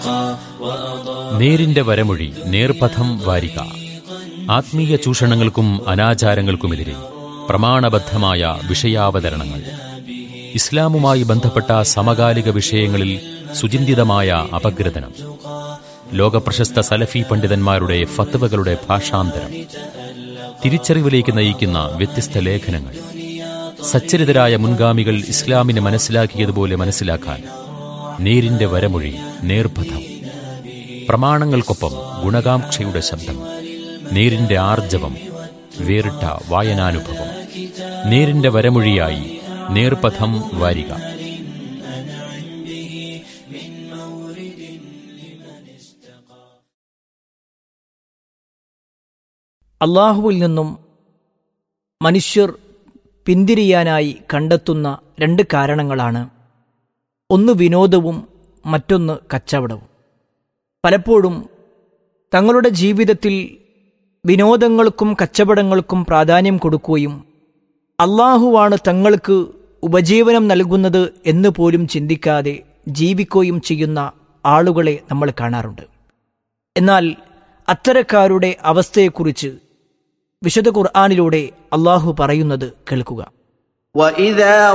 നേരിന്റെ വരമൊഴി നേർപഥം വാരിക ആത്മീയ ചൂഷണങ്ങൾക്കും അനാചാരങ്ങൾക്കുമെതിരെ പ്രമാണബദ്ധമായ വിഷയാവതരണങ്ങൾ ഇസ്ലാമുമായി ബന്ധപ്പെട്ട സമകാലിക വിഷയങ്ങളിൽ സുചിന്തിതമായ അപഗ്രഥനം ലോകപ്രശസ്ത സലഫി പണ്ഡിതന്മാരുടെ ഫത്വകളുടെ ഭാഷാന്തരം തിരിച്ചറിവിലേക്ക് നയിക്കുന്ന വ്യത്യസ്ത ലേഖനങ്ങൾ സച്ചരിതരായ മുൻഗാമികൾ ഇസ്ലാമിനെ മനസ്സിലാക്കിയതുപോലെ മനസ്സിലാക്കാൻ നേരിന്റെ വരമൊഴി നേർപഥം പ്രമാണങ്ങൾക്കൊപ്പം ഗുണകാംക്ഷയുടെ ശബ്ദം നേരിന്റെ ആർജവം വേറിട്ട വായനാനുഭവം നേരിന്റെ വരമൊഴിയായി നേർപഥം വാരിക അള്ളാഹുവിൽ നിന്നും മനുഷ്യർ പിന്തിരിയാനായി കണ്ടെത്തുന്ന രണ്ട് കാരണങ്ങളാണ് ഒന്ന് വിനോദവും മറ്റൊന്ന് കച്ചവടവും പലപ്പോഴും തങ്ങളുടെ ജീവിതത്തിൽ വിനോദങ്ങൾക്കും കച്ചവടങ്ങൾക്കും പ്രാധാന്യം കൊടുക്കുകയും അള്ളാഹുവാണ് തങ്ങൾക്ക് ഉപജീവനം നൽകുന്നത് എന്ന് പോലും ചിന്തിക്കാതെ ജീവിക്കുകയും ചെയ്യുന്ന ആളുകളെ നമ്മൾ കാണാറുണ്ട് എന്നാൽ അത്തരക്കാരുടെ അവസ്ഥയെക്കുറിച്ച് വിശുദ്ധ ഖുർആാനിലൂടെ അള്ളാഹു പറയുന്നത് കേൾക്കുക وإذا